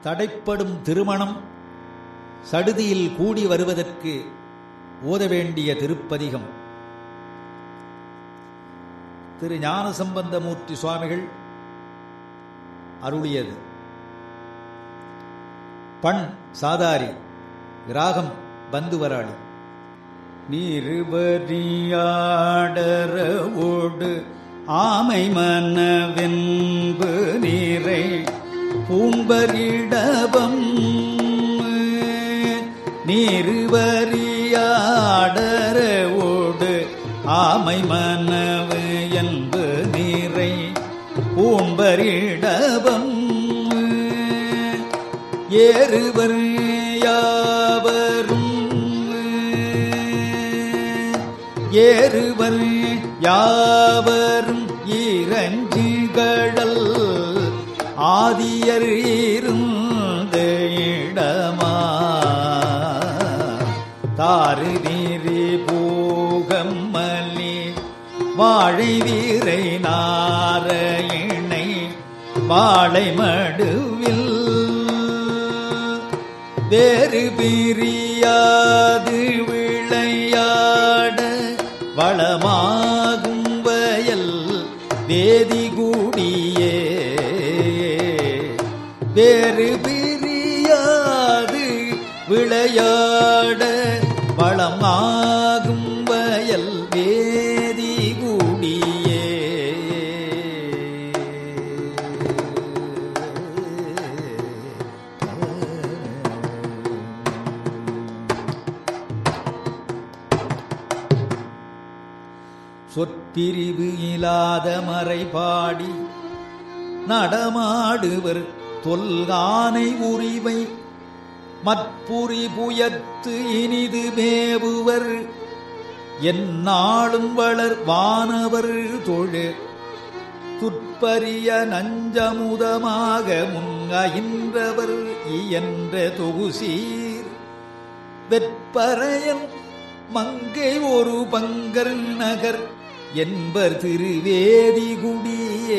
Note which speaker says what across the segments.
Speaker 1: தடைப்படும் திருமணம் சடுதியில் கூடி வருவதற்கு ஓத வேண்டிய திருப்பதிகம் திரு ஞானசம்பந்தமூர்த்தி சுவாமிகள் அருளியது பண் சாதாரி ராகம் பந்துவராளி நீருபரியாடரவோடு ஆமை மனவென்பு நீரை பூம்பரிடபம் நீருபரியாடரவோடு ஆமை மனவு என்பு நீரை பூம்பரிடபம் ஏறுவர் யாவரும் ஏறுவர் யாவரும் ஈரஞ்சிகடல் ஆதியர் இருந்த இடமா தாறு நீரி பூகம்மலி வாழை வீரை நாரையிணை வாழை மடுவில் வேறு பிரியாது விளையாட வளமாகும் வயல் வேதிகூடியே வேறு பிரியாது விளையாட வளமாகும் வயல் வேதிகூடியே சொற்பிரிவு இலாத மறை பாடி நடமாடுவர் தொல்கானை உரிவை மற்புரி புயத்து இனிது மேவுவர் எந்நாளும் வளர் வானவர் தொழு துற்பரிய நஞ்சமுதமாக முன்கைன்றவர் இயன்ற தொகுசீர் வெற்பறையன் மங்கை ஒரு பங்கர் நகர் என்பர் திருவேதிகுடியே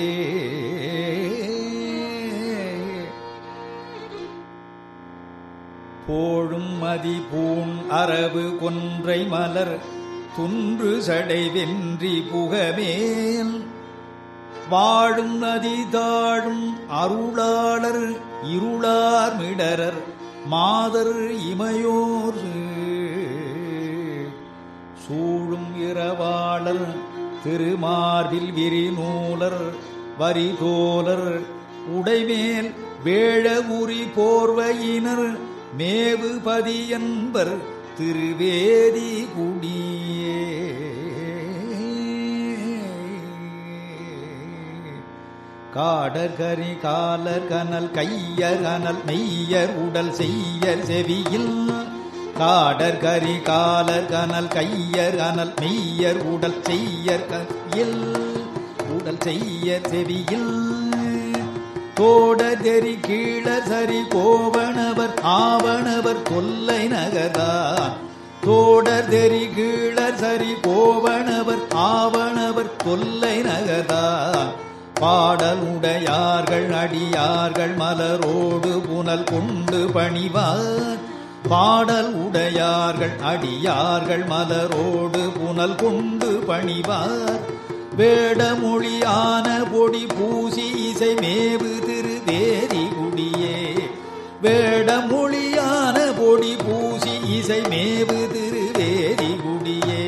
Speaker 1: போழும் மதி பூண் அரபு கொன்றை மலர் துன்று சடை வென்றி புகமேல் வாழும் நதி தாழும் அருளாளர் இருளார் மிடரர் மாதர் இமையோர் சூழும் இரவாளர் திருமார்பில் விரிநூலர் வரிதோலர் உடைமேல் வேழ உரி போர்வையினர் மேவு பதியன்பர் திருவேதி குடியே காடகரி காலர் கனல் கையர் கனல் மெய்யர் உடல் செய்யர் செவியில் காடர் கரி காலர் கனல் கையர் கனல் மெய்யர் உடல் செய்யர் கையில் உடல் செய்யர் செவியில் தோடதெறி கீழ சரி கோவணவர் ஆவணவர் கொல்லை நகர்தான் தோடதெறி கீழ சரி கோவணவர் ஆவணவர் கொல்லை நகர்தான் பாடல் உடையார்கள் அடியார்கள் மலரோடு புனல் கொண்டு பணிவார் பாடல் உடையார்கள் அடியார்கள் மலரோடு புனல் கொண்டு பணிவார் வேடமொழியான பொடி பூசி இசை மேவு திரு தேரி குடியே வேடமொழியான பொடி பூசி இசை மேவு திரு தேரி குடியே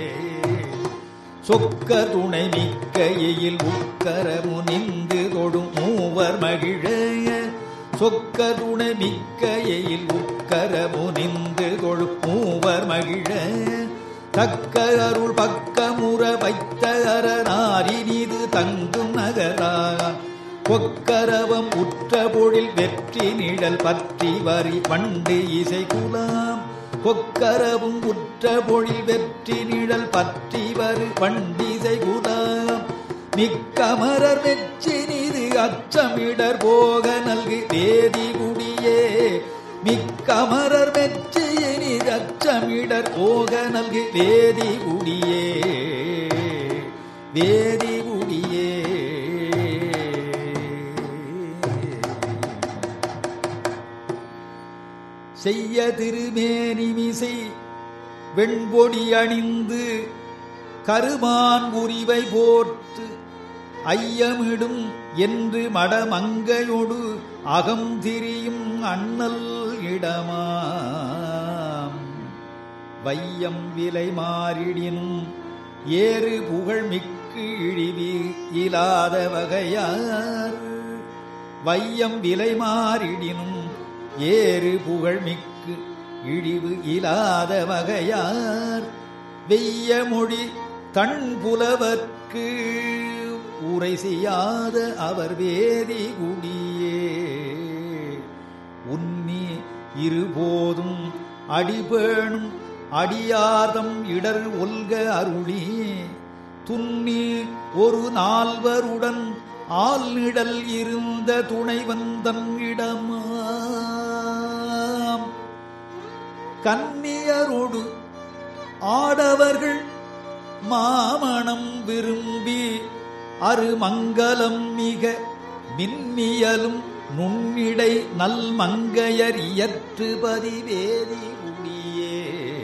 Speaker 1: சொக்க துணை மிக்க எயில் உக்கர முனிந்து தொடும் மூவர் மகிழ சொக்க துணை மிக்க எயில் உக்கர முனிந்து தொடும் மூவர் மகிழ தக்க அருள் பக்கமுற வைத்த அரணாரினிது தங்கும் நகரான் கொக்கரவம் உற்ற பொழில் வெற்றி நிழல் பற்றி வரி வண்டு இசை குலாம் கொக்கரவும் உற்ற பொழில் வெற்றி நிழல் பற்றி வரு வண்டிசை குலாம் மிக்கமரர் வெச்சி நிது அச்சமிடர் போக நல்கு வேதி குடியே மிக்கமரர் வெற்றியினி அச்சமிடர் போக நல்கு வேதி குடியே வேதி குடியே செய்ய திருமேனிமிசை வெண்பொடி அணிந்து கருமான் உரிவை போர்த்து ஐயமிடும் என்று மடமங்கையொடு அகம் திரியும் அண்ணல் இடமாம் வையம் விலை மாறிடினும் ஏறு புகழ் மிக்கு இழிவி இலாத வகையார் வையம் விலை மாறிடினும் ஏறு புகழ் மிக்கு இழிவு இலாத வகையார் வெய்ய மொழி தன் புலவர்க்கு உரை செய்யாத அவர் வேதி குடியே உன்னி இருபோதும் அடிபேணும் அடியார்தம் இடர் ஒல்க அருளி துன்னி ஒரு நால்வருடன் ஆள்நிடல் இருந்த துணைவந்தன் இடமாம் கன்னியரோடு ஆடவர்கள் மாமணம் விரும்பி அருமங்கலம் மிக மின்னியலும் நுண்ணிடை நல்மங்கையர் இயற்று பதிவேதி உடியே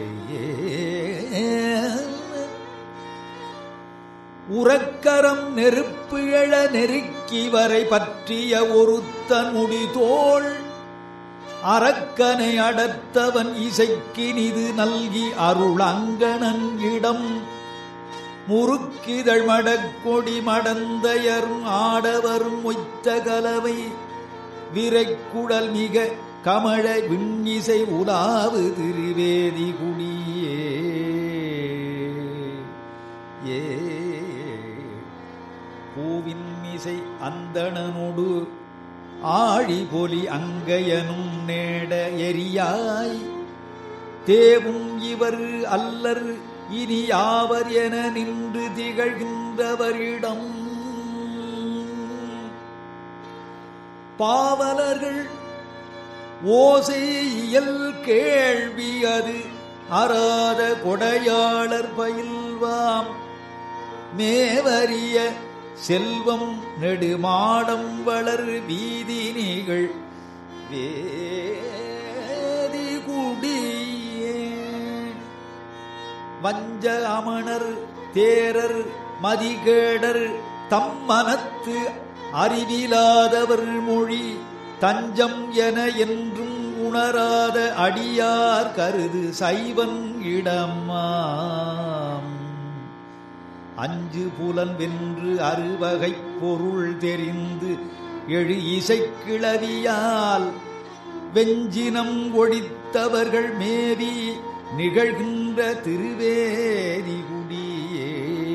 Speaker 1: உறக்கரம் நெருப்பு எழ நெருக்கி வரை பற்றிய ஒருத்தன் முடிதோள் அரக்கனை அடர்த்தவன் இசைக்கினிது நல்கி அருளங்கணன் இடம் முறுக்கிதழ் மடக்கொடி மடந்தையரும் ஆடவரும் ஒய்த்த கலவை விரைக்குடல் மிக கமழ விண்ணிசை உலாவு திருவேதி குடியே ஏ பூவின் இசை அந்தணனோடு ஆழி பொலி அங்கையனும் நேட எரியாய் தேவும் இவர் அல்லர் இனி யாவர் என நின்று திகழ்கின்றவரிடம் பாவலர்கள் ஓசை இயல் கேள்வி அது அறாத கொடையாளர் பயில்வாம் மேவரிய செல்வம் நெடுமாடம் வளர் வீதி நீகள் வேதி குடியே வஞ்ச அமணர் தேரர் மதிகேடர் தம்மனத்து அறிவிலாதவர் மொழி தஞ்சம் என என்றும் உணராத அடியார் கருது சைவன் இடமாம் அஞ்சு புலன் வென்று அறுவகைப் பொருள் தெரிந்து எழு இசைக்கிளவியால் வெஞ்சினம் ஒழித்தவர்கள் மேவி நிகழ்கின்ற திருவேதி குடியே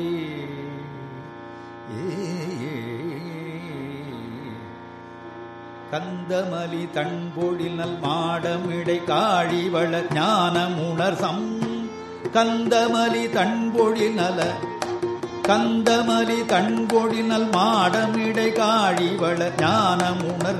Speaker 1: கந்தமலி தன்பொழில் நல் மாடமிடை காழிவள ஞானமுணர் சம் கந்தமலி தன்பொழில் நல கந்தமலி தன்பொழில் நல் மாடமிடை காழிவள ஞானமுணர்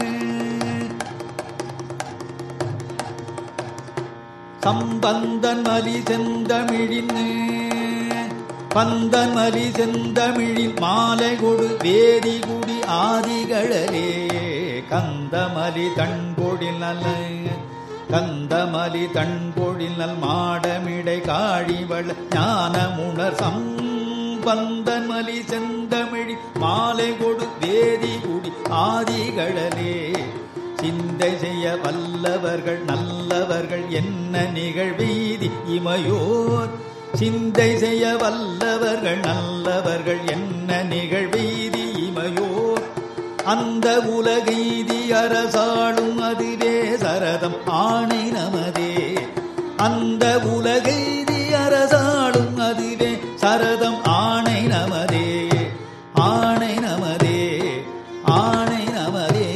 Speaker 1: சம்பந்தன் மலி செந்தமிழின் பந்தன் மலி செந்தமிழின் மாலை கொடு வேதி குடி ஆதிகளே கந்தமலி தன்பொழில் நல்ல கந்தமலி தன்பொழில் நல் மாடமிடை காழிவள ஞானமுணர் சம்பந்தன் மலி செந்தமிழி மாலை கொடு வேதி குடி ஆதிகளே சிந்தை செய்ய வல்லவர்கள் நல்லவர்கள் என்ன நிகழ்வீதி இமையோர் சிந்தை செய்ய வல்லவர்கள் நல்லவர்கள் என்ன நிகழ்வீதி இமையோர் அந்த உலகெய்தி அரசாளும் அதுவே சரதம் ஆணை நமதே அந்த உலகெய்தி அரசாளும் அதுவே சரதம் ஆணை நமதே ஆணை நமதே ஆணை நமதே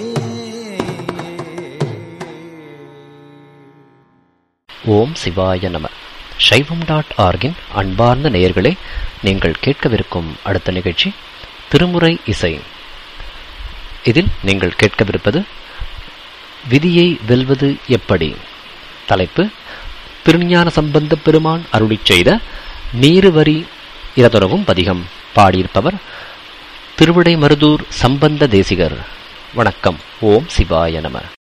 Speaker 2: ஓம் சிவாய நம சைவம் டாட் ஆர்கின் அன்பார்ந்த நேயர்களே நீங்கள் கேட்கவிருக்கும் அடுத்த நிகழ்ச்சி திருமுறை இசை இதில் நீங்கள் கேட்கவிருப்பது விதியை வெல்வது எப்படி தலைப்பு திருஞான சம்பந்த பெருமான் அருளிச் செய்த நீருவரி இரதொரவும் பதிகம் பாடியிருப்பவர் திருவிடை மருதூர் சம்பந்த தேசிகர் வணக்கம் ஓம் சிவாய நம